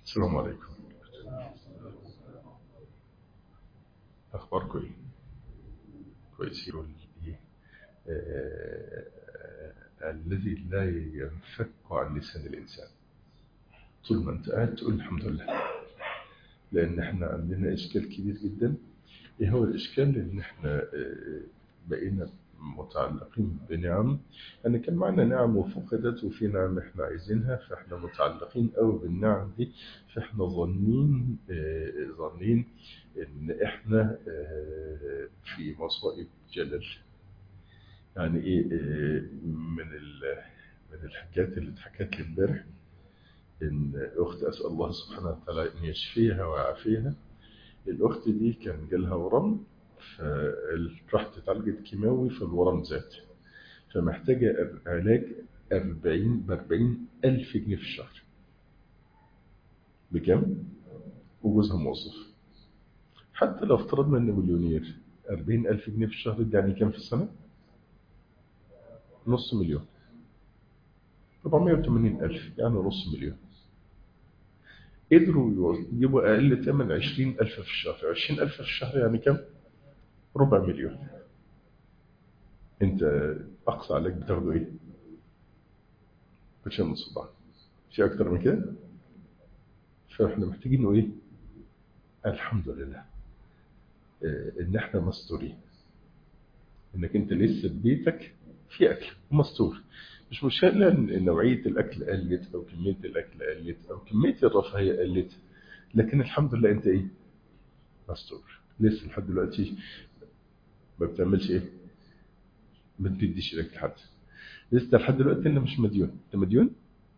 السلام عليكم أخباركم إيه؟ كويسين ولا إيه؟ آه، الذي لا ينفك عن لسان الإنسان طول ما أنت قاعد تقول الحمد لله لأن إحنا عندنا إشكال كبير جدا إيه هو الإشكال؟ إن إحنا آه، بقينا متعلقين بنعم يعني كان معنا نعم وفقدت وفي نعم احنا عايزينها فاحنا متعلقين قوي بالنعم دي فاحنا ظنين آه، ظنين ان احنا آه، في مصائب جلل يعني ايه آه، من ال- من الحكايات اللي اتحكت لي امبارح ان اخت اسال الله سبحانه وتعالى ان يشفيها ويعافيها الاخت دي كان جالها ورم فراحت اتعالجت كيماوي فالورم زاد فمحتاجة علاج 40 ب 40 ألف جنيه في الشهر بكام؟ وجوزها موظف حتى لو افترضنا إنه مليونير 40 ألف جنيه في الشهر دي يعني كام في السنة؟ نص مليون 480 ألف يعني نص مليون قدروا يجيبوا أقل ثمن 20 ألف في الشهر 20 ألف في الشهر يعني كام؟ ربع مليون انت اقصى عليك بتاخده ايه كوتشين من صباع في اكتر من كده فاحنا محتاجين انه ايه الحمد لله اه ان احنا مستورين انك انت لسه ببيتك في اكل ومستور مش مشكلة ان نوعية الاكل قلت او كمية الاكل قلت او كمية الرفاهية قلت لكن الحمد لله انت ايه مستور لسه لحد دلوقتي ما بتعملش ايه ما بتديش ايدك لحد لسه لحد دلوقتي انت مش مديون انت مديون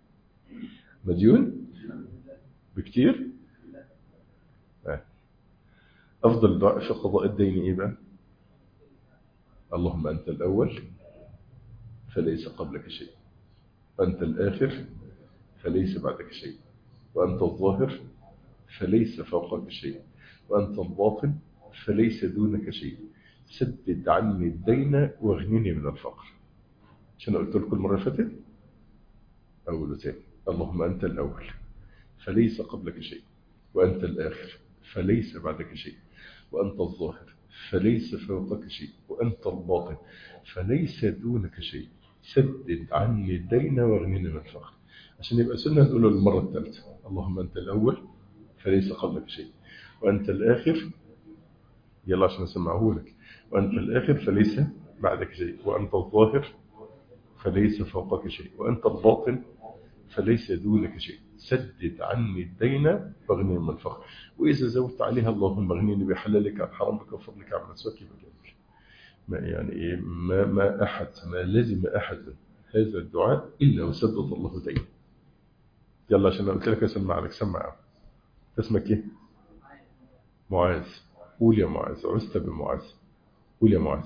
مديون بكتير آه. افضل دعاء في قضاء الدين ايه بقى اللهم انت الاول فليس قبلك شيء وانت الاخر فليس بعدك شيء وانت الظاهر فليس فوقك شيء وانت الباطن فليس دونك شيء سدد عني الدين واغنني من الفقر عشان قلت لكم المرة اللي فاتت أول وتاني اللهم أنت الأول فليس قبلك شيء وأنت الآخر فليس بعدك شيء وأنت الظاهر فليس فوقك شيء وأنت الباطن فليس دونك شيء سدد عني الدين واغنني من الفقر عشان يبقى سنة نقوله المرة الثالثة اللهم أنت الأول فليس قبلك شيء وأنت الآخر يلا عشان أسمعه لك وأنت الآخر فليس بعدك شيء وأنت الظاهر فليس فوقك شيء وأنت الباطن فليس دونك شيء سدد عني الدين واغنني من الفقر وإذا زودت عليها اللهم اغنني بحلالك عن حرامك وفضلك عن مسواك بجانبك ما يعني إيه ما, ما أحد ما لزم أحد هذا الدعاء إلا وسدد الله دينه يلا عشان قلت لك أسمع لك سمع اسمك إيه معاذ قول يا معاذ عزت بمعاذ قول يا معاذ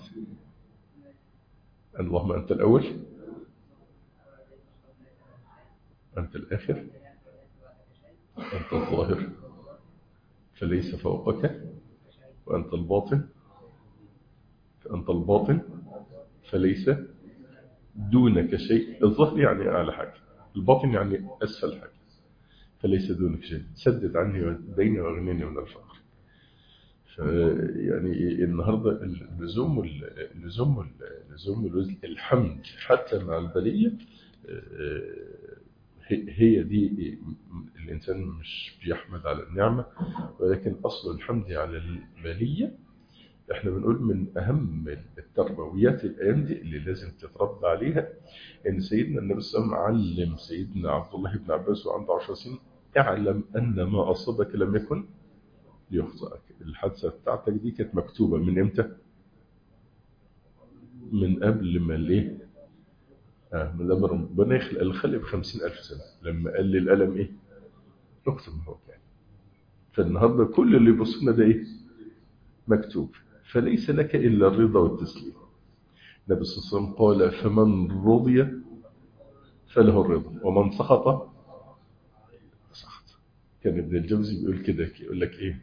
اللهم أنت الأول أنت الآخر أنت الظاهر فليس فوقك وأنت الباطن فأنت الباطن فليس دونك شيء الظهر يعني أعلى حاجة الباطن يعني أسفل حاجة فليس دونك شيء سدد عني الدين واغنني من الفقر يعني النهارده اللزوم اللزوم اللزوم الحمد حتى مع البليه هي دي الانسان مش بيحمد على النعمه ولكن اصل الحمد على البليه احنا بنقول من اهم التربويات الايام دي اللي لازم تتربى عليها ان سيدنا النبي صلى الله عليه وسلم علم سيدنا عبد الله بن عباس وعنده 10 سنين اعلم ان ما اصابك لم يكن ليخطئك الحادثة بتاعتك دي كانت مكتوبة من امتى من قبل ما الايه آه من لما ربنا يخلق الخلق بخمسين ألف سنة لما قال لي الألم ايه اكتب ما هو كان فالنهاردة كل اللي يبصنا ده ايه مكتوب فليس لك إلا الرضا والتسليم النبي صلى الله عليه وسلم قال فمن رضي فله الرضا ومن سخط سخط كان ابن الجوزي بيقول كده يقول لك ايه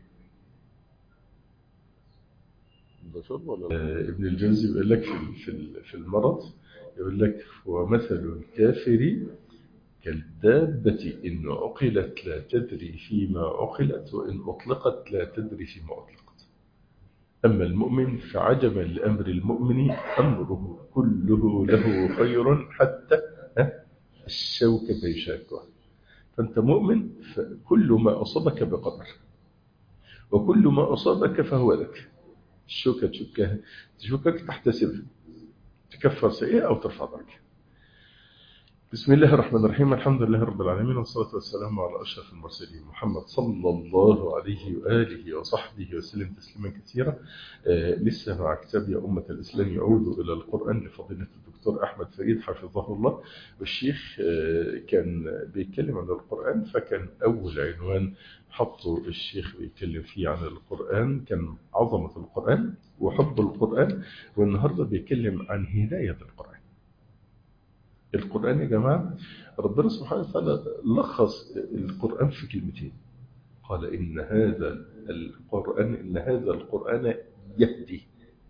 ابن الجوزي بيقول لك في في المرض يقول لك ومثل الكافر كالدابة إن عقلت لا تدري فيما عقلت وإن أطلقت لا تدري فيما أطلقت أما المؤمن فعجبا لأمر المؤمن أمره كله له خير حتى الشوك بيشاكه فأنت مؤمن فكل ما أصابك بقدر وكل ما أصابك فهو لك الشوكة تشكها تشوكك تحتسب تكفر سيئة أو ترفع درجة بسم الله الرحمن الرحيم الحمد لله رب العالمين والصلاة والسلام على أشرف المرسلين محمد صلى الله عليه وآله وصحبه وسلم تسليما كثيرا آه لسه مع كتاب يا أمة الإسلام يعود إلى القرآن لفضيلة الدكتور أحمد فريد حفظه الله والشيخ آه كان بيتكلم عن القرآن فكان أول عنوان حطه الشيخ بيتكلم فيه عن القرآن كان عظمة القرآن وحب القرآن والنهاردة بيتكلم عن هداية القرآن القرآن يا جماعة ربنا سبحانه وتعالى لخص القرآن في كلمتين قال إن هذا القرآن إن هذا القرآن يهدي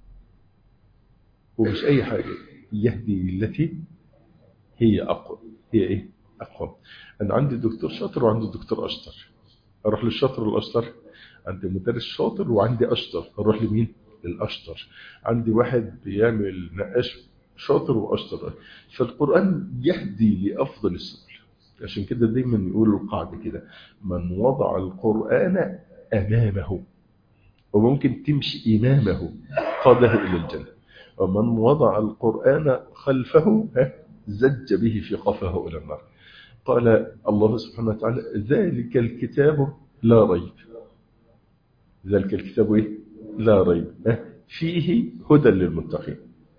ومش أي حاجة يهدي التي هي أقوى هي إيه أقوى أنا عندي دكتور شاطر وعندي دكتور أشطر أروح للشاطر والأشطر عندي مدرس شاطر وعندي أشطر أروح لمين للأشطر عندي واحد بيعمل نقاش شاطر وأشطر فالقرآن يهدي لأفضل السبل عشان كده دايما يقولوا القاعدة كده من وضع القرآن أمامه وممكن تمشي إمامه قاده إلى الجنة ومن وضع القرآن خلفه زج به في قفه إلى النار قال الله سبحانه وتعالى ذلك الكتاب لا ريب ذلك الكتاب إيه؟ لا ريب فيه هدى للمتقين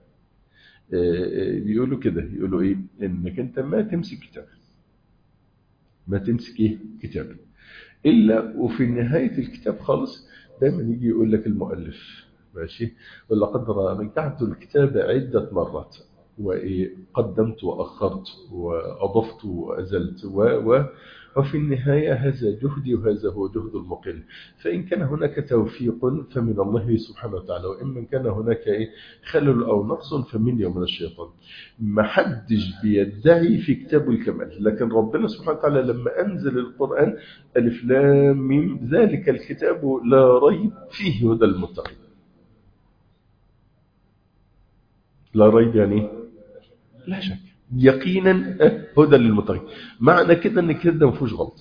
بيقولوا كده يقولوا ايه انك انت ما تمسك كتاب ما تمسك ايه كتاب الا وفي نهايه الكتاب خالص دايما يجي يقول لك المؤلف ماشي ولقد رجعت الكتاب عده مرات وقدمت واخرت واضفت وازلت و, و وفي النهاية هذا جهدي وهذا هو جهد المقل فإن كان هناك توفيق فمن الله سبحانه وتعالى وإن كان هناك خلل أو نقص فمن ومن الشيطان ما حدش بيدعي في كتاب الكمال لكن ربنا سبحانه وتعالى لما أنزل القرآن ألف لام ميم ذلك الكتاب لا ريب فيه هدى المتقين لا ريب يعني لا شك يقينا هدى للمتقين معنى كده ان كده ما فيهوش غلط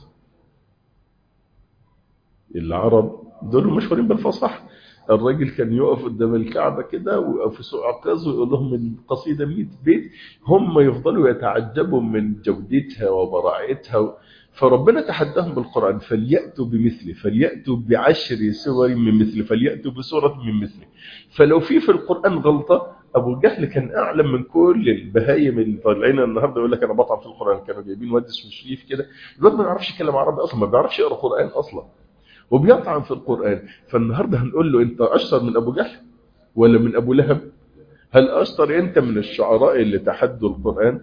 العرب دول مشهورين بالفصاحه الراجل كان يقف قدام الكعبة كده ويقف في سوق عكاظ ويقول لهم من قصيدة 100 بيت هم يفضلوا يتعجبوا من جودتها وبراعتها فربنا تحداهم بالقرآن فليأتوا بمثله فليأتوا بعشر سور من مثله فليأتوا بسورة من مثله فلو في في القرآن غلطة ابو جهل كان اعلم من كل البهايم اللي طالعين النهارده يقول لك انا بطعم في القران كانوا جايبين واد اسمه شريف كده الواد ما بيعرفش يتكلم عربي اصلا ما بيعرفش يقرا قران اصلا وبيطعن في القران فالنهارده هنقول له انت اشطر من ابو جهل ولا من ابو لهب هل اشطر انت من الشعراء اللي تحدوا القران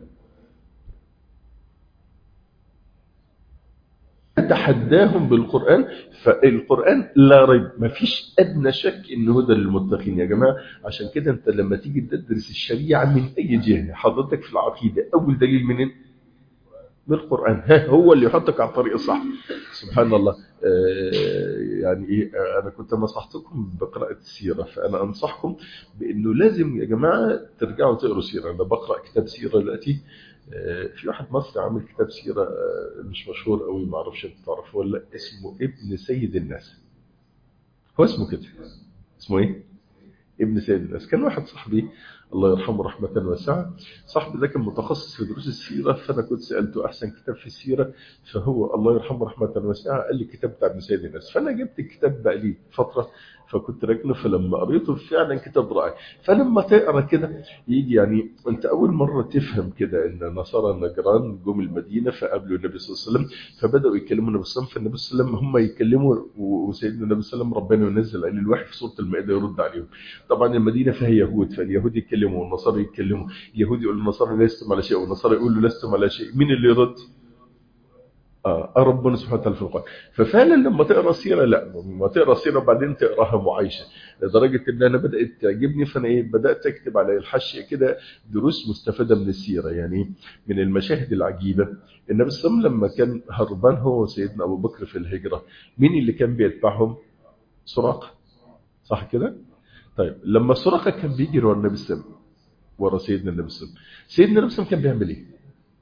تحداهم بالقرآن فالقرآن لا ريب ما فيش أدنى شك إنه هدى للمتقين يا جماعة عشان كده أنت لما تيجي تدرس الشريعة من أي جهة حضرتك في العقيدة أول دليل منين؟ بالقرآن ها هو اللي يحطك على الطريق الصح سبحان الله آه يعني إيه أنا كنت نصحتكم بقراءة السيرة فأنا أنصحكم بأنه لازم يا جماعة ترجعوا تقروا سيرة أنا بقرأ كتاب سيرة دلوقتي في واحد مصري عامل كتاب سيرة مش مشهور قوي ما اعرفش انت تعرفه ولا اسمه ابن سيد الناس هو اسمه كده اسمه ايه ابن سيد الناس كان واحد صاحبي الله يرحمه رحمة واسعة صاحبي ده كان متخصص في دروس السيرة فأنا كنت سألته أحسن كتاب في السيرة فهو الله يرحمه رحمة واسعة قال لي الكتاب بتاع ابن سيد الناس فأنا جبت الكتاب بقى لي فترة فكنت راكنه فلما قريته فعلا كتاب رائع فلما تقرا كده يجي يعني انت اول مره تفهم كده ان نصارى النجران جم المدينه فقابلوا النبي صلى الله عليه وسلم فبداوا يكلموا النبي صلى الله عليه وسلم فالنبي صلى الله عليه وسلم هم يكلموا وسيدنا النبي صلى الله عليه وسلم ربنا ينزل عليه الوحي في سوره المائده يرد عليهم طبعا المدينه فيها يهود فاليهود يتكلموا والنصارى يتكلموا اليهود يقولوا النصارى لستم على شيء والنصارى يقولوا لستم على شيء مين اللي يرد آه ربنا سبحانه وتعالى في القرآن ففعلا لما تقرا السيره لا لما تقرا السيره وبعدين تقراها معايشه لدرجه ان انا بدات تعجبني فانا ايه بدات اكتب على الحاشيه كده دروس مستفاده من السيره يعني من المشاهد العجيبه النبي صلى الله عليه وسلم لما كان هربان هو وسيدنا ابو بكر في الهجره مين اللي كان بيتبعهم؟ سراقه صح كده؟ طيب لما سراقه كان بيجري ورا النبي صلى الله عليه وسلم ورا سيدنا النبي صلى الله عليه وسلم سيدنا النبي صلى الله عليه وسلم كان بيعمل ايه؟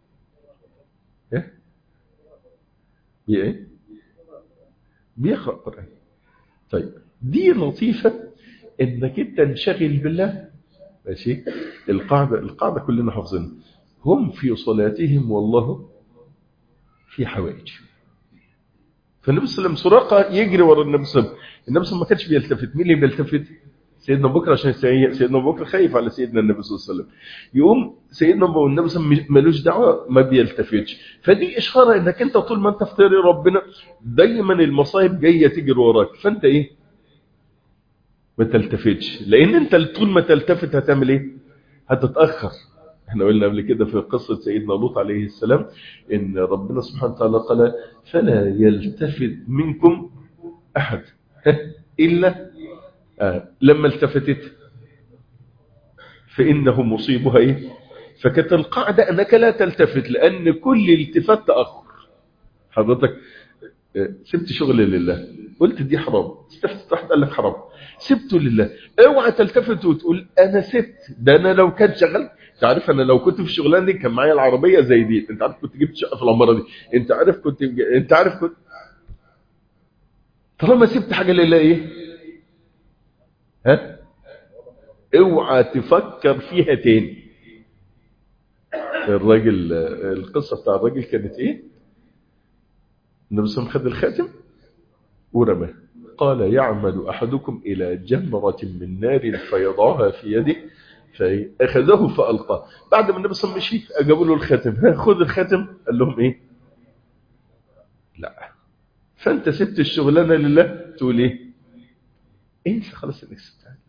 ايه؟ بايه بيقرا قران طيب دي لطيفه انك انت تنشغل بالله ماشي القاعده القاعده كلنا حافظينها هم في صلاتهم والله في حوائج فالنبي صلى الله عليه وسلم سراقه يجري ورا النبي صلى الله عليه وسلم النبي صلى الله عليه وسلم ما كانش بيلتفت مين اللي بيلتفت سيدنا ابو بكر عشان سيدنا ابو بكر خايف على سيدنا النبي صلى الله عليه وسلم يقوم سيدنا ابو النبي صلى الله عليه وسلم ملوش دعوه ما بيلتفتش فدي اشاره انك انت طول ما انت في طريق ربنا دايما المصايب جايه تجري وراك فانت ايه ما تلتفتش لان انت طول ما تلتفت هتعمل ايه هتتاخر احنا قلنا قبل كده في قصه سيدنا لوط عليه السلام ان ربنا سبحانه وتعالى قال فلا يلتفت منكم احد الا آه. لما التفتت فإنه مصيبها إيه؟ فكانت القاعدة أنك لا تلتفت لأن كل التفات تأخر حضرتك آه. سبت شغل لله قلت دي حرام استفتت واحد قال لك حرام سبته لله اوعى تلتفت وتقول انا سبت ده انا لو كان شغال انت عارف انا لو كنت في الشغلانه دي كان معايا العربيه زي دي انت عارف كنت جبت شقه في العماره دي انت عارف كنت انت عارف كنت طالما سبت حاجه لله ايه ها اوعى تفكر فيها تاني الراجل القصه بتاع الراجل كانت ايه النبي صلى الله عليه وسلم خد الخاتم ورماه قال يعمد احدكم الى جمره من نار فيضعها في يده فاخذه فالقاه بعد ما النبي صلى الله عليه وسلم مشي جابوا له الخاتم ها خذ الخاتم قال لهم ايه لا فانت سبت الشغلانه لله تقول ايه انسى خلاص انك سبتها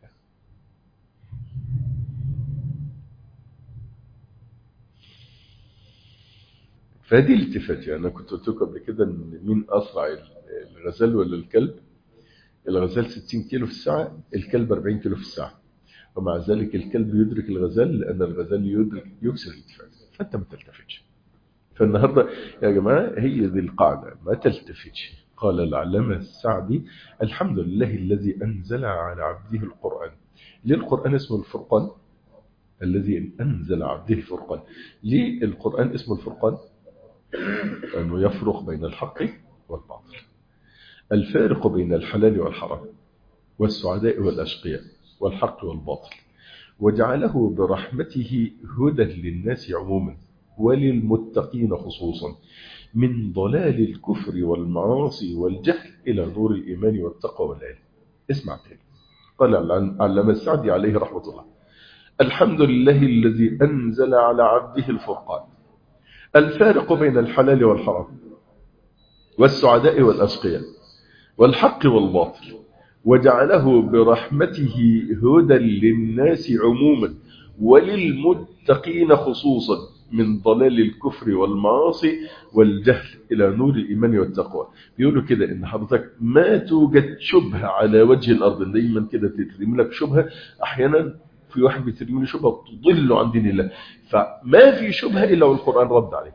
فدي التفات يعني انا كنت قلت لكم قبل كده ان مين اسرع الغزال ولا الكلب الغزال 60 كيلو في الساعه الكلب 40 كيلو في الساعه ومع ذلك الكلب يدرك الغزال لان الغزال يدرك يكسر الالتفات فانت ما تلتفتش فالنهارده يا جماعه هي دي القاعده ما تلتفتش قال العلامة السعدي الحمد لله الذي أنزل على عبده القرآن ليه القرآن اسمه الفرقان الذي أنزل عبده الفرقان ليه القرآن اسمه الفرقان أنه يفرق بين الحق والباطل الفارق بين الحلال والحرام والسعداء والأشقياء والحق والباطل وجعله برحمته هدى للناس عموما وللمتقين خصوصا من ضلال الكفر والمعاصي والجهل إلى نور الإيمان والتقوى والعلم اسمع تاني قال علم السعدي عليه رحمة الله الحمد لله الذي أنزل على عبده الفرقان الفارق بين الحلال والحرام والسعداء والأشقياء والحق والباطل وجعله برحمته هدى للناس عموما وللمتقين خصوصا من ضلال الكفر والمعاصي والجهل إلى نور الإيمان والتقوى بيقولوا كده إن حضرتك ما توجد شبهة على وجه الأرض دايما كده تترمي لك شبهة أحيانا في واحد بيترمي له شبهة تضله عن دين الله فما في شبهة إلا والقرآن رد عليه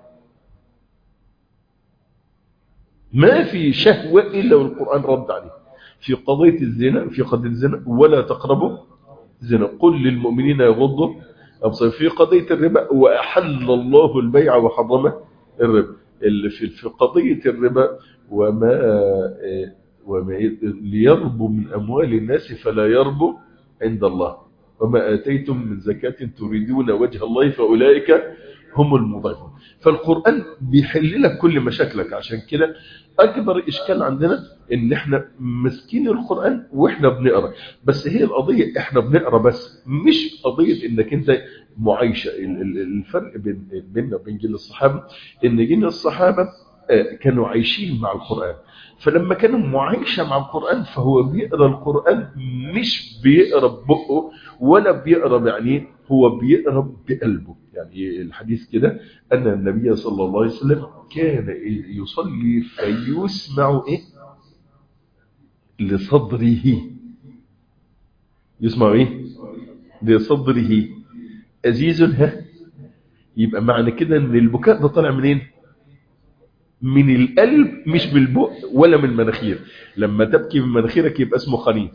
ما في شهوة إلا والقرآن رد عليه في قضية الزنا في قضية الزنا ولا تقربوا زنا قل للمؤمنين يغضوا أبصر في قضية الربا وأحل الله البيع وحرم الربا اللي في في قضية الربا وما وما ليربو من أموال الناس فلا يربو عند الله وما آتيتم من زكاة تريدون وجه الله فأولئك هم المضيفون فالقرآن بيحل لك كل مشاكلك عشان كده أكبر إشكال عندنا إن إحنا مسكين القرآن وإحنا بنقرأ بس هي القضية إحنا بنقرأ بس مش قضية إنك أنت معايشة الفرق بين بيننا وبين جيل الصحابة إن جيل الصحابة كانوا عايشين مع القرآن فلما كانوا معايشة مع القرآن فهو بيقرأ القرآن مش بيقرأ ببقه ولا بيقرأ بعينيه هو بيقرأ بقلبه يعني يعني الحديث كده أن النبي صلى الله عليه وسلم كان يصلي فيسمع إيه لصدره يسمع إيه لصدره أزيز ها يبقى معنى كده ان البكاء ده طالع منين من القلب مش بالبق ولا من المناخير لما تبكي من مناخيرك يبقى اسمه خنين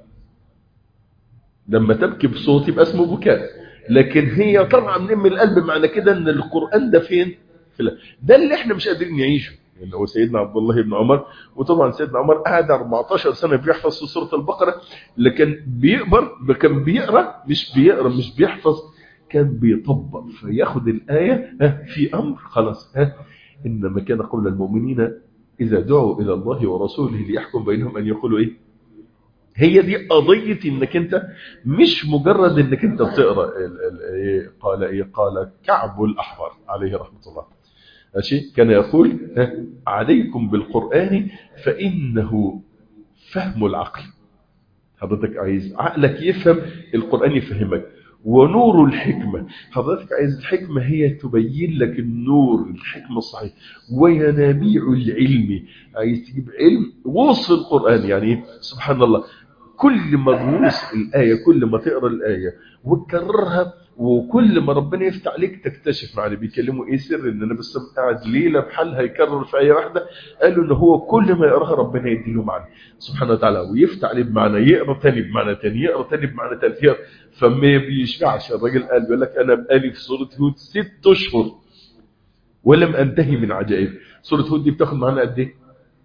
لما تبكي بصوت يبقى اسمه بكاء لكن هي طالعه منين من القلب معنى كده ان القران ده فين في ده اللي احنا مش قادرين نعيشه اللي هو سيدنا عبد الله بن عمر وطبعا سيدنا عمر قعد 14 سنه بيحفظ في سوره البقره لكن بيقبر كان بيقرا مش بيقرا مش بيحفظ كان بيطبق فياخد الآية ها في أمر خلاص ها إنما كان قول المؤمنين إذا دعوا إلى الله ورسوله ليحكم بينهم أن يقولوا إيه هي دي قضية إنك أنت مش مجرد إنك أنت بتقرأ قال إيه قال كعب الأحبر عليه رحمة الله ماشي كان يقول عليكم بالقرآن فإنه فهم العقل حضرتك عايز عقلك يفهم القرآن يفهمك ونور الحكمة حضرتك عايز الحكمة هي تبين لك النور الحكمة الصحيح وينابيع العلم عايز تجيب علم وصف القرآن يعني سبحان الله كل ما تغوص الآية كل ما تقرأ الآية وتكررها وكل ما ربنا يفتح عليك تكتشف معنى بيكلموا ايه سر ان النبي صلى الله عليه وسلم قاعد ليله بحالها يكرر في ايه واحده قالوا ان هو كل ما يقراها ربنا يدي له معنى سبحانه وتعالى ويفتح عليه بمعنى يقرا تاني بمعنى تاني يقرا تاني بمعنى تالت يقرا فما بيشبعش الراجل قال بيقول لك انا بقالي في سوره هود ست اشهر ولم انتهي من عجائب سوره هود دي بتاخد معانا قد ايه؟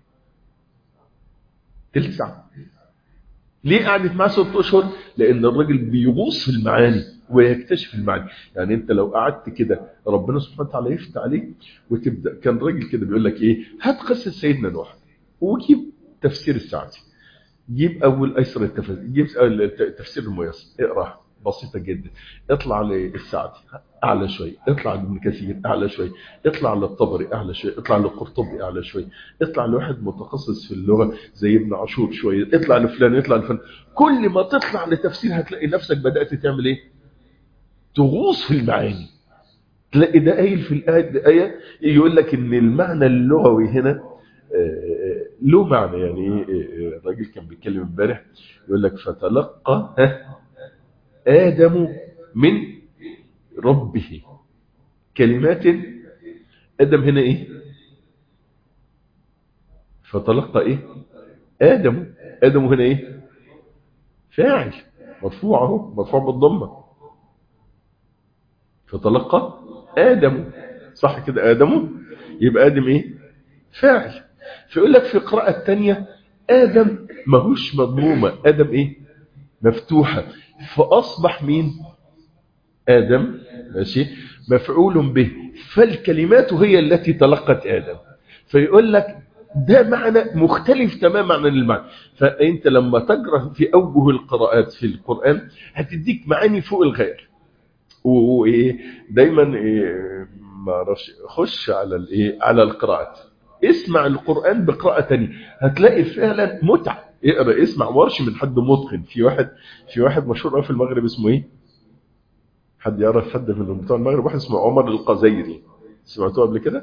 تلت ساعه ليه قعدت معاه ست اشهر؟ لان الراجل بيغوص في المعاني ويكتشف المعنى يعني انت لو قعدت كده ربنا سبحانه وتعالى يفتح عليك وتبدا كان راجل كده بيقول لك ايه هات قصه سيدنا نوح وجيب تفسير السعدي جيب اول ايسر التفسير جيب تفسير الميسر اقرا بسيطة جدا اطلع للسعدي اعلى شوي اطلع لابن كثير اعلى شوي اطلع للطبري اعلى شوي اطلع للقرطبي اعلى شوي اطلع لواحد متخصص في اللغة زي ابن عاشور شوية اطلع لفلان اطلع لفلان كل ما تطلع لتفسير هتلاقي نفسك بدأت تعمل ايه تغوص في المعاني تلاقي ده قايل في الآية ده آية يقول لك ان المعنى اللغوي هنا له معنى يعني الراجل كان بيتكلم امبارح يقول لك فتلقى آدم من ربه كلمات آدم هنا إيه فتلقى إيه آدم آدم هنا إيه فاعل مرفوع اهو مرفوع بالضمة فتلقى آدم صح كده آدم يبقى آدم إيه فاعل فيقول لك في القراءة الثانية آدم ماهوش مضمومة آدم إيه مفتوحة فأصبح مين آدم ماشي مفعول به فالكلمات هي التي تلقت آدم فيقول لك ده معنى مختلف تماما عن المعنى فأنت لما تقرأ في أوجه القراءات في القرآن هتديك معاني فوق الغير ودايما إيه ما اعرفش خش على الايه على القراءات اسمع القرآن بقراءة تانية هتلاقي فعلا متعة اقرا اسمع ورش من حد متقن في واحد في واحد مشهور قوي في المغرب اسمه ايه حد يعرف حد من بتوع المغرب واحد اسمه عمر القزيري سمعتوه قبل كده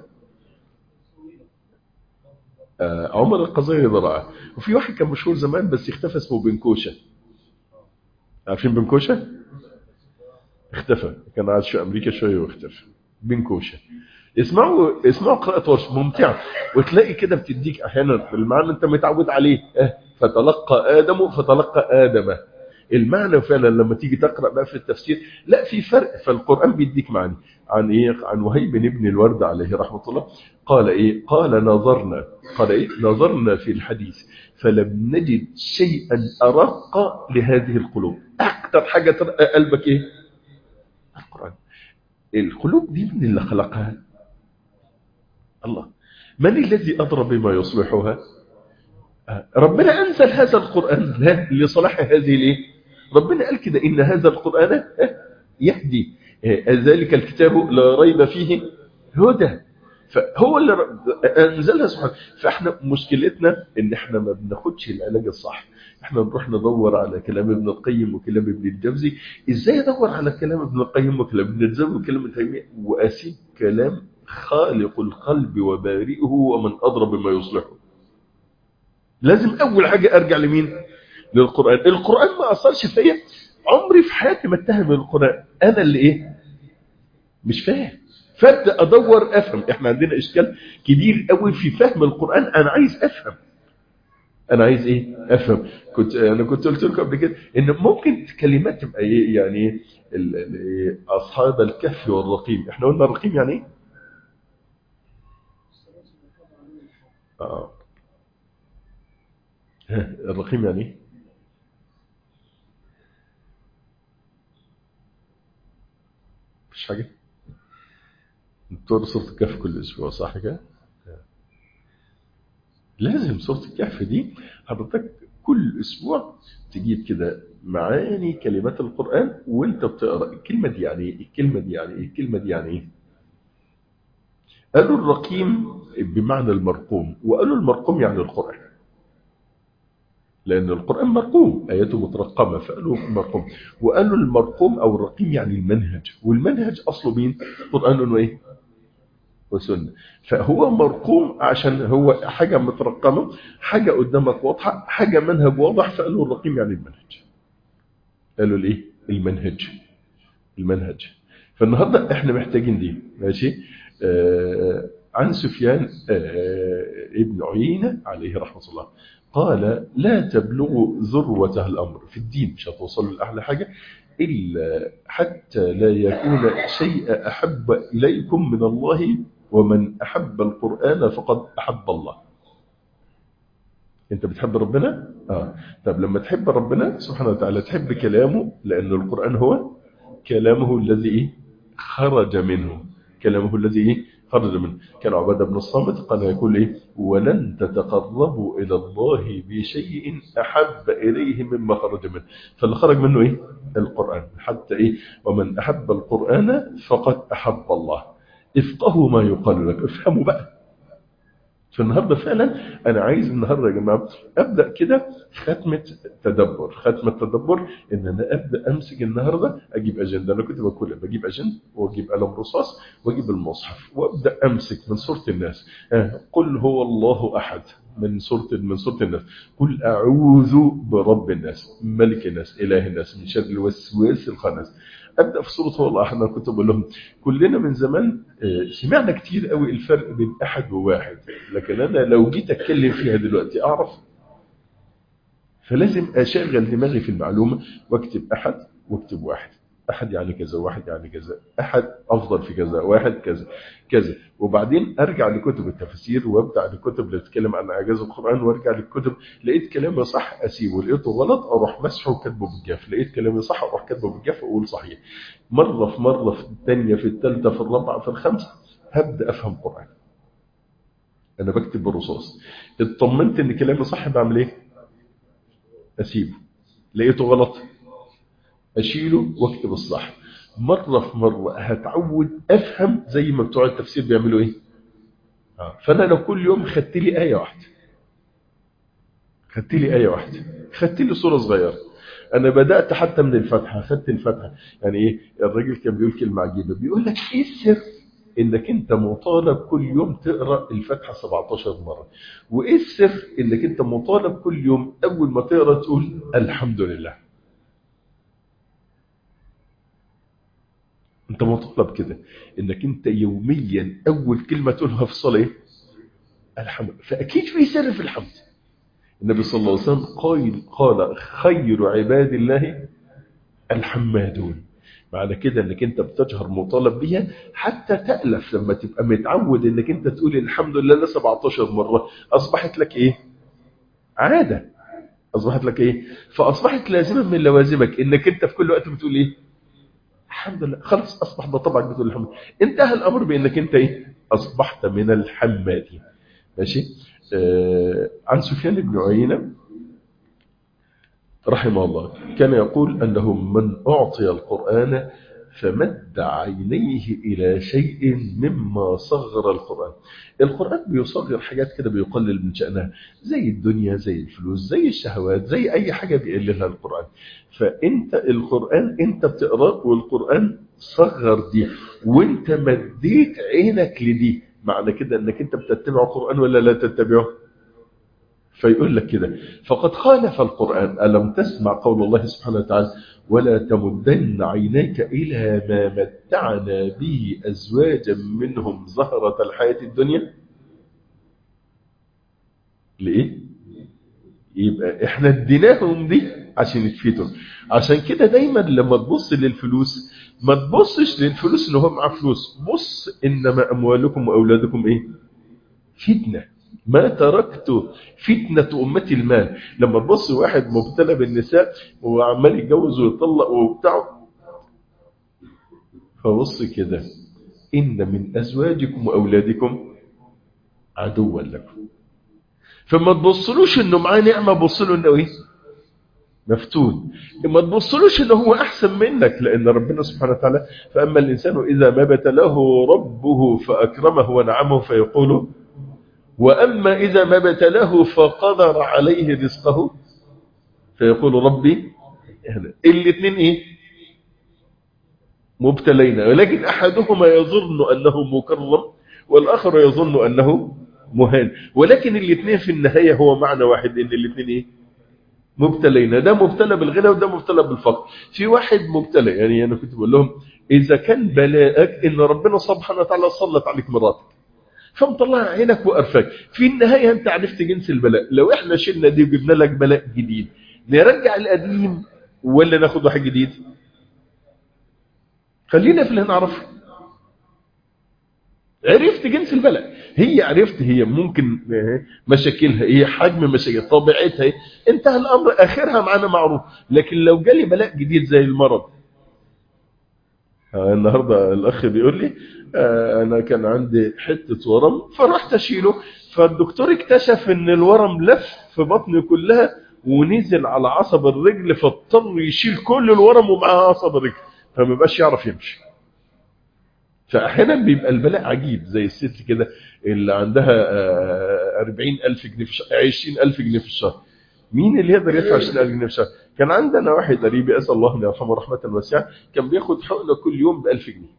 آه عمر القزيري ده رائع وفي واحد كان مشهور زمان بس اختفى اسمه بنكوشه عارفين بنكوشه اختفى كان قاعد في امريكا شويه واختفى بنكوشه اسمعوا اسمعوا قراءة ورش ممتعة وتلاقي كده بتديك احيانا المعنى انت متعود عليه اه فتلقى ادم فتلقى ادم المعنى فعلا لما تيجي تقرا بقى في التفسير لا في فرق فالقران بيديك معنى عن ايه عن وهيب بن ابن الورد عليه رحمه الله قال ايه قال نظرنا قال ايه نظرنا في الحديث فلم نجد شيئا ارق لهذه القلوب اكثر حاجه ترقى قلبك ايه القران القلوب دي من اللي خلقها الله من الذي أضرب بما يصلحها ربنا أنزل هذا القرآن لصلاح هذه الايه ربنا قال كده إن هذا القرآن يهدي ذلك الكتاب لا ريب فيه هدى فهو اللي انزلها سبحانه فاحنا مشكلتنا ان احنا ما بناخدش العلاج الصح احنا نروح ندور على كلام ابن القيم وكلام ابن الجوزي ازاي ادور على كلام ابن القيم وكلام ابن الجوزي وكلام ابن تيميه واسيب كلام خالق القلب وبارئه ومن ادرى بما يصلحه لازم اول حاجه ارجع لمين للقران القران ما اثرش فيا عمري في حياتي ما اتهم القران انا اللي ايه مش فاهم فابدا ادور افهم احنا عندنا اشكال كبير قوي في فهم القران انا عايز افهم انا عايز ايه افهم كنت انا كنت قلت لكم قبل كده ان ممكن كلمات تبقى ايه يعني ايه اصحاب الكهف والرقيم احنا قلنا الرقيم يعني ايه اه الرقيم يعني ايه مفيش حاجه دكتور سورة الكهف كل أسبوع صح كده؟ لازم سورة الكهف دي حضرتك كل أسبوع تجيب كده معاني كلمات القرآن وأنت بتقرأ الكلمة دي يعني إيه؟ الكلمة دي يعني إيه؟ الكلمة دي يعني إيه؟ قالوا الرقيم بمعنى المرقوم وقالوا المرقوم يعني القرآن لأن القرآن مرقوم آياته مترقمة فقالوا مرقوم وقالوا المرقوم أو الرقيم يعني المنهج والمنهج أصله مين؟ قرآن وإيه؟ وسنة فهو مرقوم عشان هو حاجة مترقمة حاجة قدامك واضحة حاجة منهج واضح فقالوا الرقيم يعني المنهج قالوا الايه المنهج المنهج فالنهاردة احنا محتاجين دي ماشي آه عن سفيان آه ابن عيينة عليه رحمة الله قال لا تبلغوا ذروة الأمر في الدين مش هتوصلوا لأحلى حاجة إلا حتى لا يكون شيء أحب إليكم من الله ومن أحب القرآن فقد أحب الله أنت بتحب ربنا؟ آه. طب لما تحب ربنا سبحانه وتعالى تحب كلامه لأن القرآن هو كلامه الذي خرج منه كلامه الذي خرج منه كان عبادة بن الصامت قال يقول إيه ولن تتقربوا إلى الله بشيء أحب إليه مما خرج منه فاللي خرج منه إيه القرآن حتى إيه ومن أحب القرآن فقد أحب الله افقهوا ما يقال لك افهموا بقى فالنهاردة فعلا أنا عايز النهاردة يا جماعة أبدأ كده ختمة تدبر ختمة تدبر إن أنا أبدأ أمسك النهاردة أجيب أجندة أنا كنت بقول بجيب أجندة وأجيب قلم رصاص وأجيب المصحف وأبدأ أمسك من سورة الناس قل هو الله أحد من سورة من سورة الناس قل أعوذ برب الناس ملك الناس إله الناس من شر الوسواس الخناس ابدا في سوره هو الله احد انا كنت بقول لهم كلنا من زمان سمعنا كتير قوي الفرق بين احد وواحد لكن انا لو جيت اتكلم فيها دلوقتي اعرف فلازم اشغل دماغي في المعلومه واكتب احد واكتب واحد احد يعني كذا واحد يعني كذا احد افضل في كذا واحد كذا كذا وبعدين ارجع لكتب التفسير وابدا لكتب اللي بتتكلم عن اعجاز القران وارجع للكتب لقيت كلامي صح اسيبه لقيته غلط اروح مسحه وكاتبه بالجاف لقيت كلامي صح اروح كاتبه بالجاف واقول صحيح مره في مره في الثانيه في الثالثه في الرابعه في الخامسه هبدا افهم قران انا بكتب بالرصاص اطمنت ان كلامي صح بعمل ايه اسيبه لقيته غلط اشيله واكتب الصح مره في مره هتعود افهم زي ما بتوع التفسير بيعملوا ايه آه. فانا لو كل يوم خدت لي ايه واحده خدت لي ايه واحده خدت لي صوره صغيره انا بدات حتى من الفتحه خدت الفتحه يعني ايه الراجل كان بيقول كلمه عجيبه بيقول لك ايه السر انك انت مطالب كل يوم تقرا الفاتحه 17 مره وايه السر انك انت مطالب كل يوم اول ما تقرا تقول الحمد لله انت مطالب كده انك انت يوميا اول كلمه تقولها في الصلاه الحمد فاكيد في سر في الحمد النبي صلى الله عليه وسلم قال قال خير عباد الله الحمادون معنى كده انك انت بتجهر مطالب بيها حتى تألف لما تبقى متعود انك انت تقول الحمد لله 17 مرة اصبحت لك ايه عادة اصبحت لك ايه فاصبحت لازما من لوازمك انك انت في كل وقت بتقول ايه الحمد لله خلاص اصبح ده طبعك بتقول الحمد لله انتهى الامر بانك انت ايه اصبحت من الحمادين ماشي آه عن سفيان بن عيينة رحمه الله كان يقول أنه من أعطي القرآن فمد عينيه إلى شيء مما صغر القرآن القرآن بيصغر حاجات كده بيقلل من شأنها زي الدنيا زي الفلوس زي الشهوات زي أي حاجة بيقللها القرآن فأنت القرآن أنت بتقرأ والقرآن صغر دي وانت مديت عينك لدي معنى كده انك انت بتتبع القرآن ولا لا تتبعه فيقول لك كده فقد خالف القرآن ألم تسمع قول الله سبحانه وتعالى ولا تمدن عينيك إلى ما متعنا به أزواجا منهم زهرة الحياة الدنيا ليه؟ يبقى احنا اديناهم دي عشان يتفيدوا عشان كده دايما لما تبص للفلوس ما تبصش للفلوس ان هو معاه فلوس بص انما اموالكم واولادكم ايه فتنه ما تركت فتنة أمتي المال لما تبص واحد مبتلى بالنساء وعمال يتجوز ويطلق وبتاع فبص كده إن من أزواجكم وأولادكم عدوا لكم فما تبصلوش إنه معاه نعمة بص له إنه إيه مفتون ما تبصلوش إنه هو أحسن منك لأن ربنا سبحانه وتعالى فأما الإنسان إذا ما ابتلاه ربه فأكرمه ونعمه فيقول وأما إذا ما ابتلاه فقدر عليه رزقه فيقول ربي الاثنين إيه مبتلين ولكن أحدهما يظن أنه مكرم والآخر يظن أنه مهان ولكن الاثنين في النهاية هو معنى واحد إن الاثنين إيه مبتلين ده مبتلى بالغنى وده مبتلى بالفقر في واحد مبتلى يعني أنا كنت بقول لهم إذا كان بلاءك إن ربنا سبحانه وتعالى سلط عليك مراتك فمطلع عينك وقرفك في النهاية انت عرفت جنس البلاء لو احنا شلنا دي وجبنا لك بلاء جديد نرجع القديم ولا ناخد واحد جديد خلينا في اللي نعرفه عرفت جنس البلاء هي عرفت هي ممكن مشاكلها هي حجم مشاكل طبيعتها انتهى الامر اخرها معانا معروف لكن لو جالي بلاء جديد زي المرض النهاردة الأخ بيقول لي أنا كان عندي حتة ورم فرحت أشيله فالدكتور اكتشف أن الورم لف في بطني كلها ونزل على عصب الرجل فاضطر يشيل كل الورم ومعاه عصب الرجل فما بقاش يعرف يمشي فأحيانا بيبقى البلاء عجيب زي الست كده اللي عندها 40 ألف جنيه في الشهر 20 ألف جنيه في الشهر مين اللي يقدر يدفع 20 ألف جنيه في الشهر كان عندنا واحد قريبي أسأل الله أن يرحمه رحمة واسعة كان بياخد حقنة كل يوم ب 1000 جنيه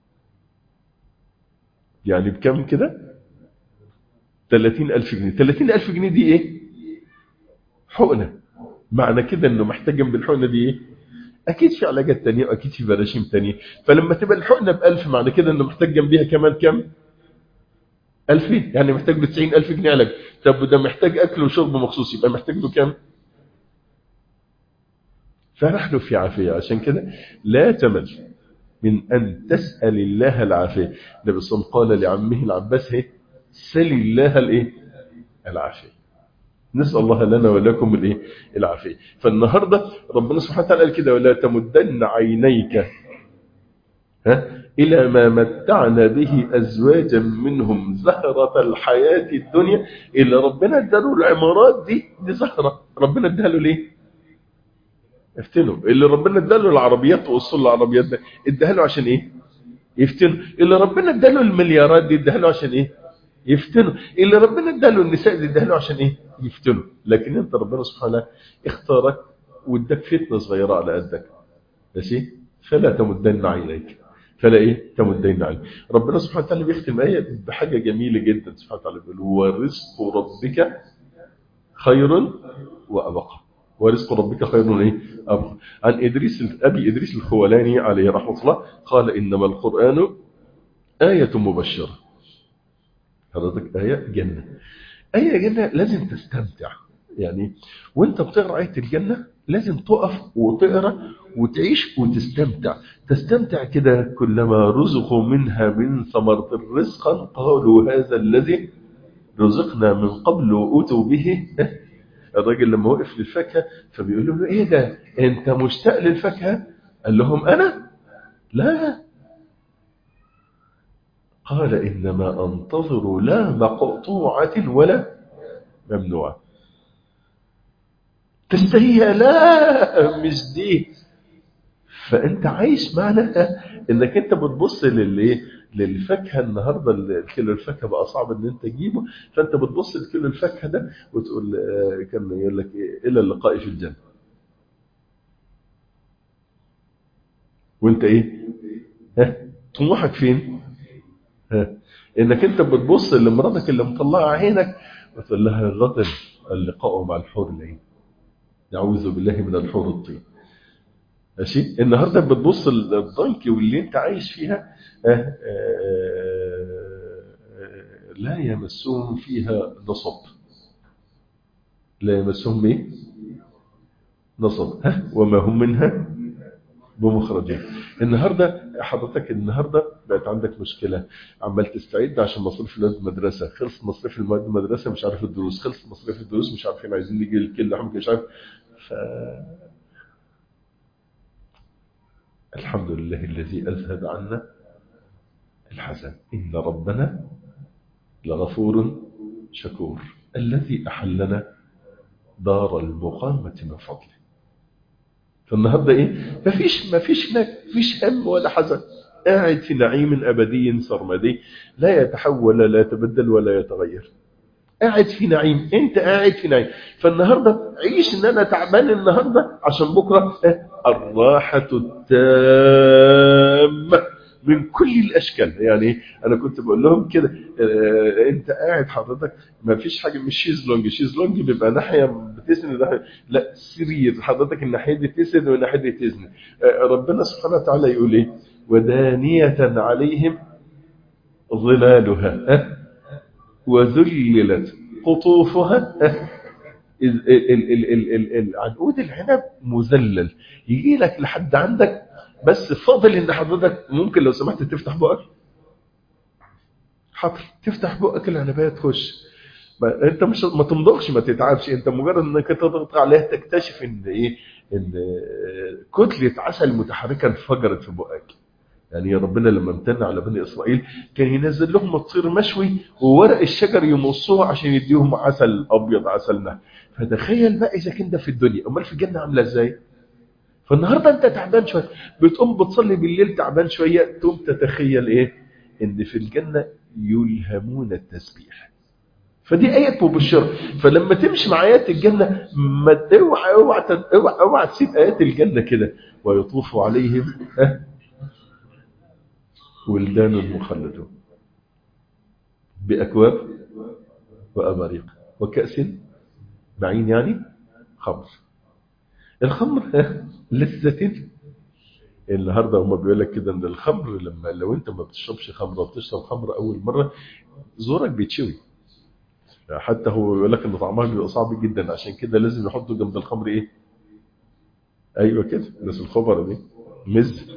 يعني بكم كده 30000 جنيه 30000 جنيه دي ايه حقنة معنى كده انه محتاج جنب الحقنة دي ايه اكيد في علاجات تانية واكيد في براشيم تانية فلما تبقى الحقنة ب 1000 معنى كده انه محتاج جنبيها كمان كم 2000 يعني محتاج له 90000 جنيه علاج طب وده محتاج اكل وشرب مخصوص يبقى محتاج له كام فنحن في عافية عشان كده لا تمل من أن تسأل الله العافية النبي صلى الله عليه وسلم قال لعمه العباس هي سل الله الايه العافية نسأل الله لنا ولكم الايه العافية فالنهاردة ربنا سبحانه وتعالى قال كده ولا تمدن عينيك ها إلى ما متعنا به أزواجا منهم زهرة الحياة الدنيا إلا ربنا اداله العمارات دي دي زهرة ربنا اداها له ليه افتنوا اللي ربنا اداله العربيات وصل العربيات ده اداها له عشان ايه يفتنوا اللي ربنا اداله المليارات دي اداها له عشان ايه يفتنوا اللي ربنا اداله النساء دي اداها له عشان ايه يفتنوا لكن انت ربنا سبحانه اختارك واداك فتنه صغيره على قدك ماشي فلا تمدن عينيك فلا ايه تمدن عينيك ربنا سبحانه وتعالى بيختم ايه بحاجه جميله جدا سبحانه وتعالى بيقول ورزق ربك خير وابقى ورزق ربك خير ايه أبقى عن إدريس أبي إدريس الخولاني عليه رحمة الله قال إنما القرآن آية مبشرة حضرتك آية جنة آية جنة لازم تستمتع يعني وانت بتقرأ آية الجنة لازم تقف وتقرأ وتعيش وتستمتع تستمتع كده كلما رزقوا منها من ثمرة رزقا قالوا هذا الذي رزقنا من قبل وأتوا به الراجل لما وقف للفاكهة فبيقول له ايه ده انت مشتاق للفاكهة قال لهم انا لا قال انما انتظر لا مقطوعة ولا ممنوعة تستهيها لا مش دي فانت عايش معناها انك انت بتبص للايه للفاكهه النهارده الكيلو الفاكهه بقى صعب ان انت تجيبه فانت بتبص لكيلو الفاكهه ده وتقول آه، كان يقول لك إيه الى اللقاء في الجنه وانت ايه ها طموحك فين ها انك انت بتبص لمراتك اللي مطلعه عينك وتقول لها غدا اللقاء مع الحور العين نعوذ بالله من الحور الطين ماشي النهارده بتبص للضنك واللي انت عايش فيها آه، آه، آه، لا يمسهم فيها نصب لا يمسهم ايه نصب ها وما هم منها بمخرجين النهارده حضرتك النهارده بقت عندك مشكله عمال تستعد عشان مصروف المواد المدرسه خلص مصروف المواد المدرسه مش عارف الدروس خلص مصروف الدروس مش عارفين عايزين نيجي الكل لحمك مش عارف ف الحمد لله الذي اذهب عنا الحزن ان ربنا لغفور شكور الذي احلنا دار المقامه من فضله فالنهارده ايه مفيش مفيش هناك مفيش هم ولا حزن قاعد في نعيم ابدي سرمدي لا يتحول ولا يتبدل ولا يتغير قاعد في نعيم انت قاعد في نعيم فالنهارده عيش ان انا تعبان النهارده عشان بكره إيه؟ الراحه التامه من كل الاشكال يعني انا كنت بقول لهم كده آه، انت قاعد حضرتك ما فيش حاجه مش شيزلونج شيزلونج بيبقى ناحيه بتسند ناحية لا سرير حضرتك الناحيه دي تسند والناحيه دي تسند آه، ربنا سبحانه وتعالى يقول ايه ودانيه عليهم ظلالها ها؟ وذللت قطوفها ها؟ ال- ال- ال- ال- ال- العنقود العنب مذلل يجي لك لحد عندك بس فاضل ان حضرتك ممكن لو سمحت تفتح بقك حاضر تفتح بقك العنبايه تخش ما انت مش ما تمضغش ما تتعبش انت مجرد انك انت تضغط عليها تكتشف ان ايه ان كتله عسل متحركه انفجرت في بقك يعني يا ربنا لما امتن على بني اسرائيل كان ينزل لهم الطير مشوي وورق الشجر يمصوه عشان يديهم عسل ابيض عسل نهر فتخيل بقى اذا كان ده في الدنيا امال في الجنه عامله ازاي فالنهارده انت تعبان شويه بتقوم بتصلي بالليل تعبان شويه تقوم تتخيل ايه ان في الجنه يلهمون التسبيح فدي ايه مبشره فلما تمشي مع ايات الجنه ما اوعى اوعى اوعى, اوعى تسيب ايات الجنه كده ويطوف عليهم ها ولدان مخلدون باكواب واباريق وكاس معين يعني خمر الخمر لذة النهارده هم بيقول لك كده ان الخمر لما لو انت ما بتشربش خمره وبتشرب خمره اول مره زورك بيتشوي حتى هو بيقول لك ان طعمها بيبقى صعب جدا عشان كده لازم يحطوا جنب الخمر ايه ايوه كده الناس الخبره دي مز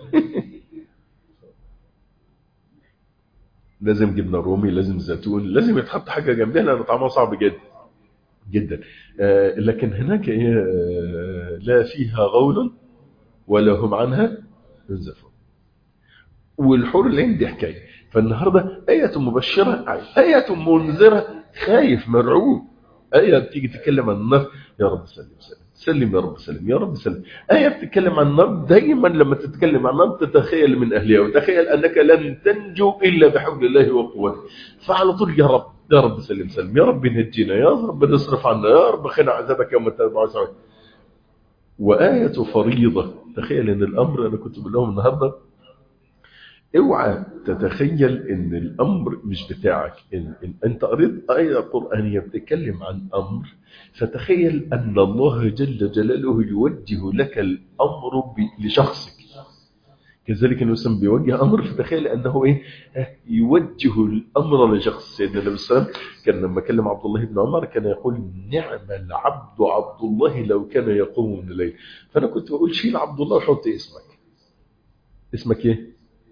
لازم جبنه رومي لازم زيتون لازم يتحط حاجه جنبها لان طعمها صعب جدا جدا آه لكن هناك إيه آه لا فيها غول ولا هم عنها ينزفون والحور العين دي حكايه فالنهارده آية مبشرة آية منذرة خايف مرعوب آية بتيجي تتكلم عن النار يا رب سلم سلم سلم يا رب سلم يا رب سلم آية بتتكلم عن النار دايما لما تتكلم عن النار تتخيل من أهلها وتخيل أنك لن تنجو إلا بحول الله وقوته فعلى طول يا رب يا رب سلم سلم يا رب نجينا يا رب نصرف عنا يا رب خنا عذابك يوم التبع سعود وآية فريضة تخيل ان الامر انا كنت بقول لهم النهارده اوعى تتخيل ان الامر مش بتاعك إن, إن انت قريت آية قرآنية بتتكلم عن امر فتخيل ان الله جل جلاله يوجه لك الامر لشخصك كذلك الإنسان بيوجه أمر فتخيل أنه إيه يوجه الأمر لشخص سيدنا النبي صلى الله عليه وسلم كان لما كلم عبد الله بن عمر كان يقول نعم العبد عبد الله لو كان يقوم من الليل فأنا كنت بقول شيل عبد الله وحط اسمك اسمك إيه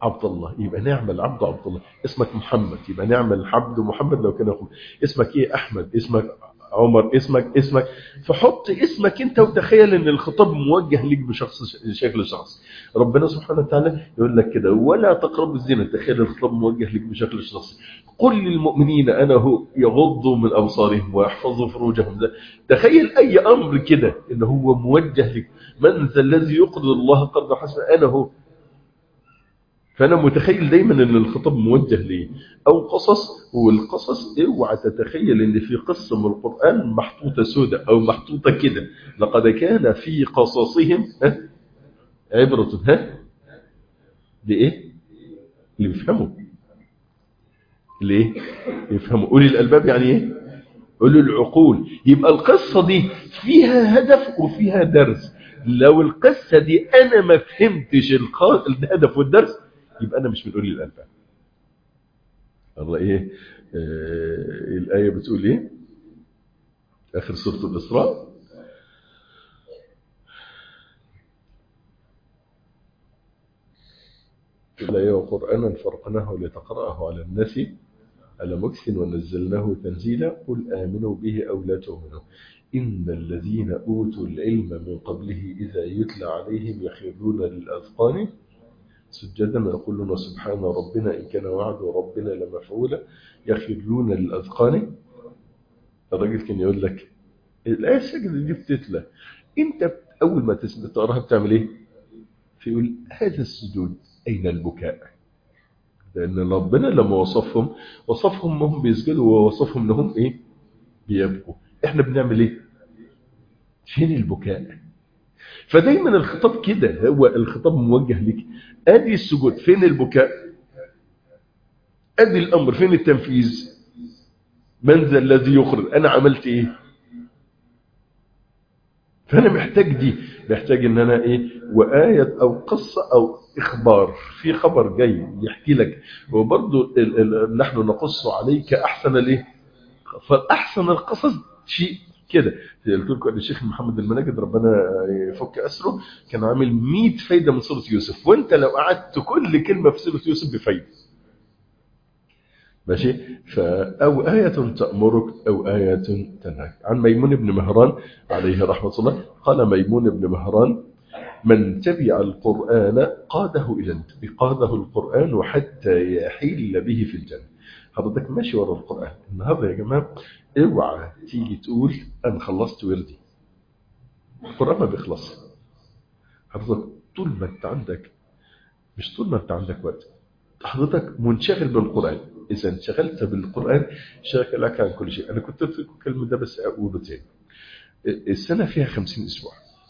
عبد الله يبقى نعم العبد عبد الله اسمك محمد يبقى نعم العبد محمد لو كان أخوه اسمك ايه احمد اسمك عمر اسمك اسمك فحط اسمك انت وتخيل ان الخطاب موجه ليك بشخص شكل شخص ربنا سبحانه وتعالى يقول لك كده ولا تقربوا الزنا تخيل الخطاب موجه ليك بشكل شخص قل للمؤمنين انا هو يغضوا من ابصارهم ويحفظوا فروجهم تخيل اي امر كده ان هو موجه لك من ذا الذي يقرض الله قرضا حسنا انا هو فأنا متخيل دايما أن الخطاب موجه ليه أو قصص والقصص اوعى تتخيل أن في قصة من القرآن محطوطة سودة أو محطوطة كده لقد كان في قصصهم ها عبرة ها لإيه اللي بيفهموا ليه يفهموا أولي الألباب يعني إيه أولي العقول يبقى القصة دي فيها هدف وفيها درس لو القصة دي أنا ما فهمتش الهدف والدرس يبقى أنا مش من أولي الألباب الله إيه آه الآية بتقول إيه آخر سورة الإسراء الآية وقرآنا فرقناه لتقرأه على الناس على مكس ونزلناه تنزيلا قل آمنوا به أو لا تؤمنوا إن الذين أوتوا العلم من قبله إذا يتلى عليهم يخرون للأذقان سجدا ويقولون سبحان ربنا إن كان وعد ربنا لمفعولا يخرون للأذقان الراجل كان يقول لك الآية السجدة دي بتتلى أنت أول ما تقراها بتعمل إيه؟ فيقول هذا السجود أين البكاء؟ لأن ربنا لما وصفهم وصفهم هم بيسجدوا ووصفهم أنهم إيه؟ بيبكوا إحنا بنعمل إيه؟ فين البكاء؟ فدايما الخطاب كده هو الخطاب موجه لك ادي السجود فين البكاء ادي الامر فين التنفيذ من ذا الذي يخرج انا عملت ايه فانا محتاج دي محتاج ان انا ايه وايه او قصه او اخبار في خبر جاي يحكي لك وبرضه نحن نقص عليك احسن الايه فاحسن القصص شيء كده قلت لكم ان الشيخ محمد المناجد ربنا يفك اسره كان عامل 100 فايده من سوره يوسف وانت لو قعدت كل كلمه في سوره يوسف بفايده ماشي فأو آية تأمرك أو آية تنهاك عن ميمون بن مهران عليه رحمة الله قال ميمون بن مهران من تبع القرآن قاده إلى قاده القرآن حتى يحل به في الجنة حضرتك ماشي ورا القرآن النهارده يا جماعة اوعى تيجي تقول أنا خلصت وردي القرآن ما بيخلص حضرتك طول ما أنت عندك مش طول ما أنت عندك وقت حضرتك منشغل بالقرآن إذا انشغلت بالقرآن شغلك عن كل شيء أنا كنت قلت لكم الكلمة ده بس أقوله تاني السنة فيها 50 أسبوع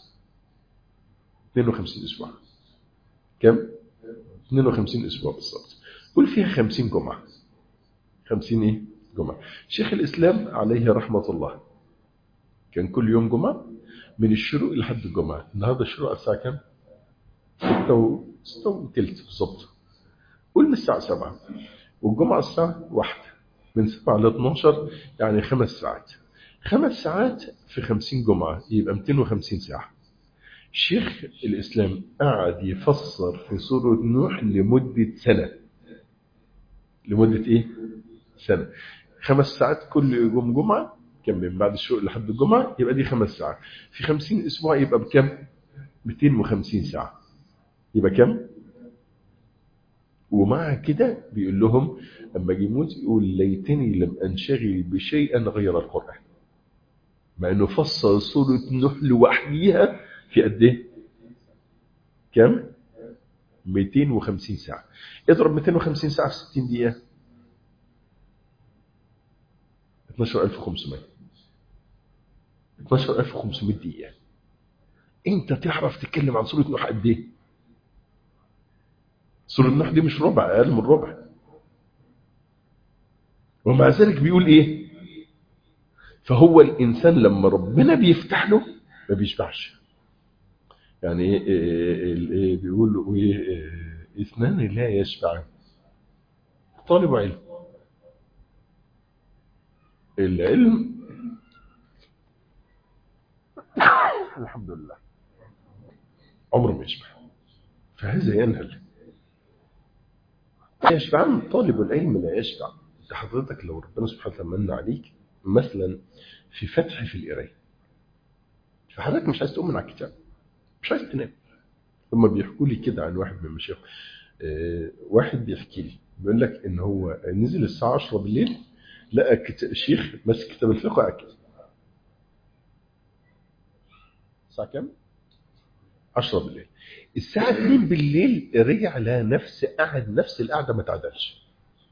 52 أسبوع كم؟ 52 أسبوع بالضبط قول فيها 50 جمعة 50 إيه؟ جمعة شيخ الإسلام عليه رحمة الله كان كل يوم جمعة من الشروق لحد الجمعة النهاردة الشروق الساعة كم؟ 6 و 6 وثلث بالظبط قول من الساعة 7 والجمعة الساعة واحدة من 7 ل 12 يعني خمس ساعات خمس ساعات في 50 جمعة يبقى 250 ساعة شيخ الإسلام قعد يفسر في سورة نوح لمدة سنة لمدة إيه؟ سنة خمس ساعات كل يوم جمعة كم من بعد الشروق لحد الجمعة يبقى دي خمس ساعات في 50 أسبوع يبقى بكم؟ 250 ساعة يبقى كم؟ ومع كده بيقول لهم اما اجي يموت يقول ليتني لم انشغل بشيئا غير القران مع انه فصل سوره نوح لوحديها في قد ايه كم 250 ساعه اضرب 250 ساعه في 60 دقيقه 12500 12500 دقيقه انت تعرف تتكلم عن سوره نوح قد ايه سورة النوح دي مش ربع أقل من ربع ومع ذلك بيقول إيه فهو الإنسان لما ربنا بيفتح له ما بيشبعش يعني إيه, إيه, إيه بيقول إيه اثنان لا يشبعان طالب علم العلم الحمد لله عمره ما يشبع فهذا ينهل يشبعان طالب العلم لا يشبع انت حضرتك لو ربنا سبحانه وتعالى من عليك مثلا في فتح في القرايه فحضرتك مش عايز تقوم من على الكتاب مش عايز تنام هما بيحكوا لي كده عن واحد من المشايخ آه، واحد بيحكي لي بيقول لك ان هو نزل الساعه 10 بالليل لقى كت- شيخ ماسك كتاب الفقه وقاعد كده الساعه كام 10 بالليل الساعه 2 بالليل رجع لها نفس قعد نفس القعده ما تعدلش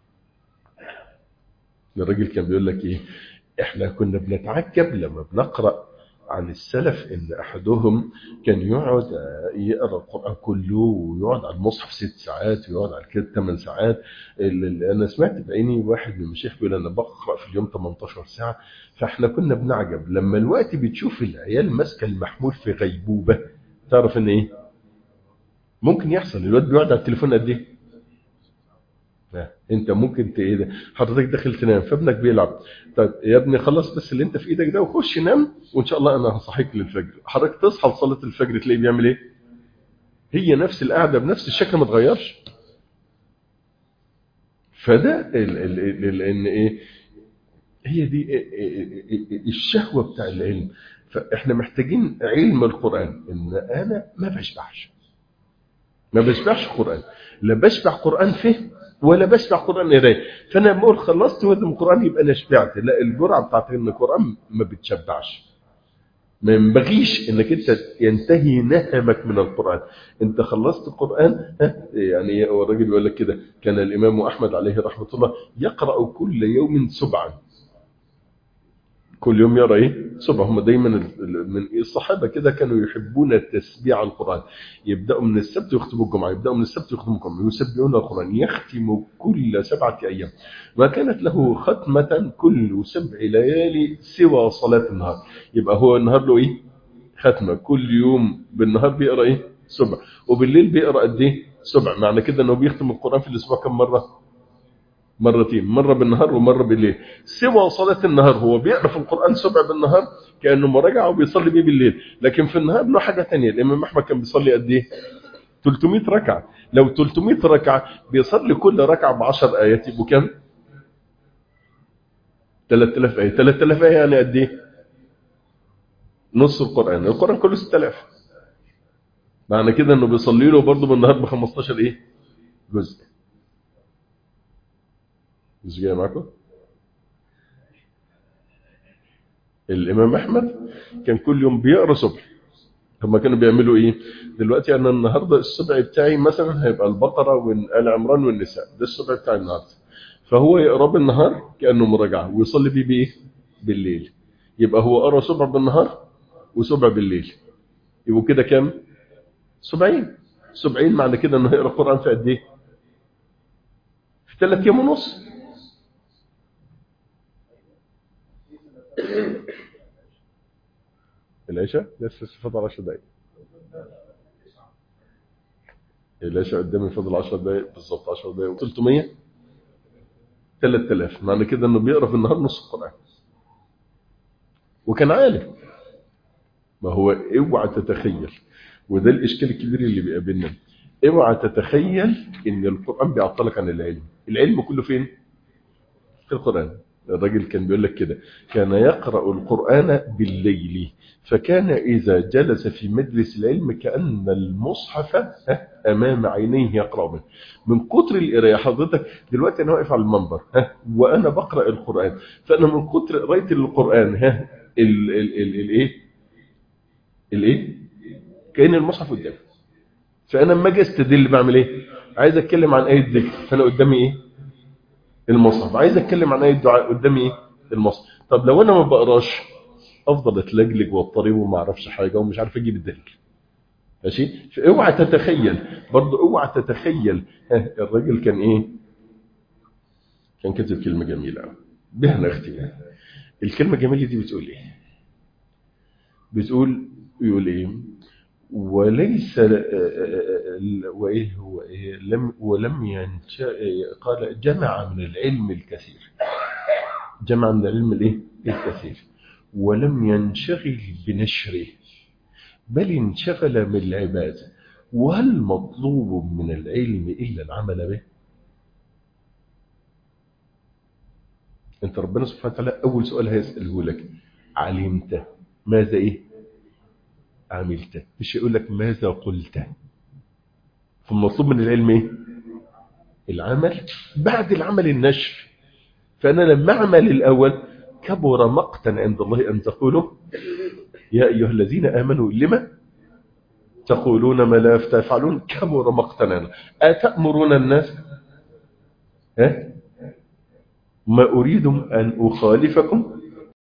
الراجل كان بيقول لك ايه احنا كنا بنتعجب لما بنقرا عن السلف ان احدهم كان يقعد يقرا القران كله ويقعد على المصحف ست ساعات ويقعد على كده ثمان ساعات ال- ال- انا سمعت بعيني واحد من المشايخ بيقول انا بقرا في اليوم 18 ساعه فاحنا كنا بنعجب لما الوقت بتشوف العيال ماسكه المحمول في غيبوبه تعرف ان ايه ممكن يحصل الواد بيقعد على التليفون قد ايه لا، انت ممكن ت- ايه ده حضرتك داخل تنام فابنك بيلعب طيب يا ابني خلص بس اللي انت في ايدك ده وخش نام وان شاء الله انا هصحيك للفجر حضرتك تصحى لصلاه الفجر تلاقيه بيعمل ايه هي نفس القعده بنفس الشكل ما اتغيرش فده ال ال ال ال ان ايه هي دي إيه- إيه- إيه- إيه- الشهوه بتاع العلم فاحنا محتاجين علم القران ان انا ما بشبعش ما بشبعش قران لا بشبع قران فهم ولا بشبع قران قرايه فانا لما اقول خلصت وزن القران يبقى انا شبعت لا الجرعه بتاعت ان القران ما بتشبعش ما ينبغيش انك انت ينتهي نهمك من القران انت خلصت القران ها، يعني هو الراجل يقول لك كده كان الامام احمد عليه رحمه الله يقرا كل يوم سبعا كل يوم يرى ايه سبع هم دايما ال- ال- من الصحابه كده كانوا يحبون تسبيع القران يبداوا من السبت ويختموا الجمعه يبداوا من السبت ويختموا الجمعه يسبحون القران يختم كل سبعه ايام وكانت له ختمه كل سبع ليالي سوى صلاه النهار يبقى هو النهار له ايه ختمه كل يوم بالنهار بيقرا ايه سبع وبالليل بيقرا قد ايه سبع معنى كده انه بيختم القران في الاسبوع كم مره مرتين مرة بالنهار ومرة بالليل سوى صلاة النهار هو بيقرأ في القرآن سبع بالنهار كأنه مراجعة وبيصلي بيه بالليل لكن في النهار له حاجة تانية الإمام أحمد كان بيصلي قد إيه 300 ركعة لو 300 ركعة بيصلي كل ركعة ب 10 آيات يبقوا كام 3000 آية 3000 آية يعني قد إيه نص القرآن القرآن كله 6000 معنى كده إنه بيصلي له برضه بالنهار ب 15 إيه جزء مش جاي معاكم الامام احمد كان كل يوم بيقرا سبع هما كانوا بيعملوا ايه دلوقتي انا النهارده السبع بتاعي مثلا هيبقى البقره وال عمران والنساء ده السبع بتاعي النهارده فهو يقرا بالنهار كانه مراجعه ويصلي بيه بايه بالليل يبقى هو قرا سبع بالنهار وسبع بالليل يبقوا كده كام سبعين سبعين معنى كده انه هيقرا القران في قد ايه في ثلاث ايام ونص العشاء لسه فاضل 10 دقايق العشاء قدامي فاضل 10 دقايق بالظبط 10 دقايق 300 3000 معنى كده انه بيقرا في النهار نص القران وكان عالم ما هو اوعى تتخيل وده الاشكال الكبير اللي بيقابلنا اوعى تتخيل ان القران بيعطلك عن العلم العلم كله فين في القران الراجل كان بيقول لك كده كان يقرأ القرآن بالليل فكان إذا جلس في مجلس العلم كأن المصحف ها، أمام عينيه يقرأ منه من كتر القراية حضرتك دلوقتي أنا واقف على المنبر ها وأنا بقرأ القرآن فأنا من كتر قراية القرآن ها ال ال ال الإيه الإيه كأن المصحف قدامي فأنا لما أجي أستدل بعمل إيه عايز أتكلم عن آية ذكر فأنا قدامي إيه المصحف عايز اتكلم عن ايه الدعاء قدامي ايه المصحف طب لو انا ما بقراش افضل اتلجلج واضطرب وما اعرفش حاجه ومش عارف اجيب الدليل ماشي فاوعى تتخيل برضه اوعى تتخيل ها الراجل كان ايه كان كاتب كلمه جميله قوي بها نختم يعني. الكلمه الجميله دي بتقول ايه بتقول يقول ايه وليس وايه هو إيه لم ولم ينشا قال جمع من العلم الكثير جمع من العلم الايه الكثير ولم ينشغل بنشره بل انشغل بالعباده وهل مطلوب من العلم الا العمل به انت ربنا سبحانه وتعالى اول سؤال هيساله لك علمت ماذا ايه عملت مش يقول لك ماذا قلت فالمطلوب من العلم ايه العمل بعد العمل النشر فانا لما اعمل الاول كبر مقتا عند الله ان تقولوا يا ايها الذين امنوا لما تقولون ما لا تفعلون كبر مقتا عند اتامرون الناس ها ما اريد ان اخالفكم